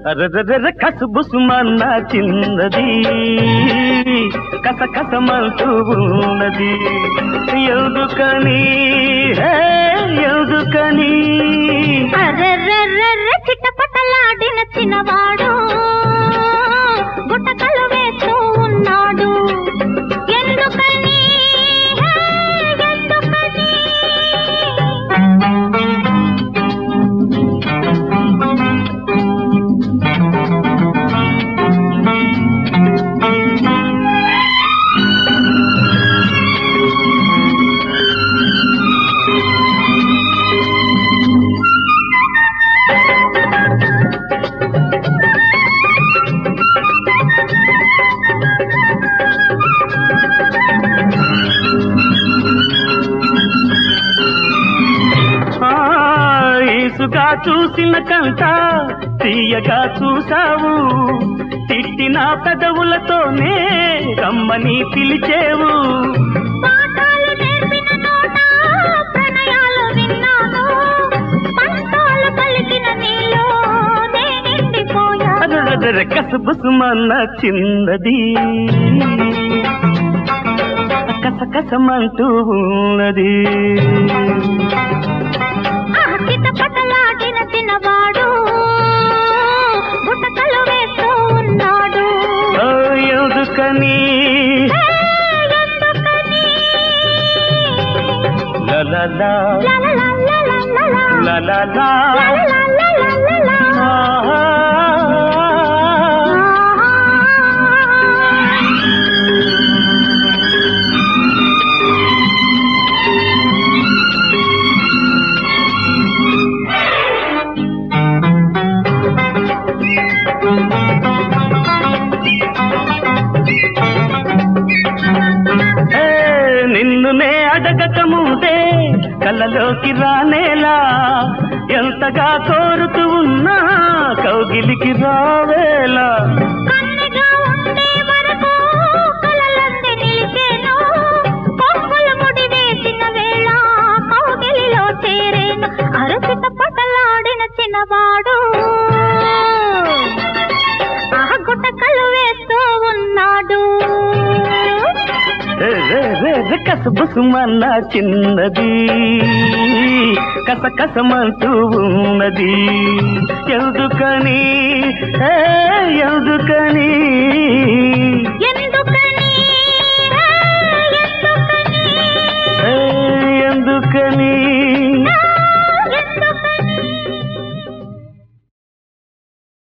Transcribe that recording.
అరరర కసుబుసుమన్న చిన్నది కస కసమంటూ ఉన్నది ఎందుకని హే, ఎందుకని అర్రర్రర్రర్ర చిట్టపటలాడిన చిన్నవాడు గుట్టకలు వేస్తూ ఉన్నాడు ఎందుకని హే, ఎందుకని ఆ, ఈసుగా చూసిన కంట తీయగా చూసావు తిట్టిన పెదవులతోనే రమ్మని పిలిచేవు పాఠాలు నేర్పిన నోట ప్రణయాలు విన్నాను పంతాలు పలికిన నీలో నే నిండిపోయాను అరరర కసబుసుమన్న చిన్నది కసకసమంటూ ఉన్నది చిట్టపటలాడిన చిన్నవాడు గుట్టకలు వేస్తూ ఉన్నాడు ఓ, ఎందుకని హే, ఎందుకని లలలా, లలలలలలలా, లలలా, లలలలలలలా. ఆహా. ఏ, నిన్ను నే అడగక ముందే కళ్ళలోకి రానేలా ఎంతగా కోరుతూ ఉన్నా కౌగిలికి రావేలా కన్నెగా ఉండే వరకు కలలన్నీ నిలిచేను. కొప్పులు ముడి వేసిన వేళ కౌగిలిలో చేరేను. అరచిత పటలాడిన చిన్నవాడు ఆ గుట్టకలు వేస్తూ ఉన్నాడు రే, రే, రే, రే, కసబుసుమన్న చిన్నది కసకసమంటూ ఉన్నది ఎందుకని ఏ, ఎందుకని ఎందుకని ఆ, ఎందుకని ఏ, ఎందుకని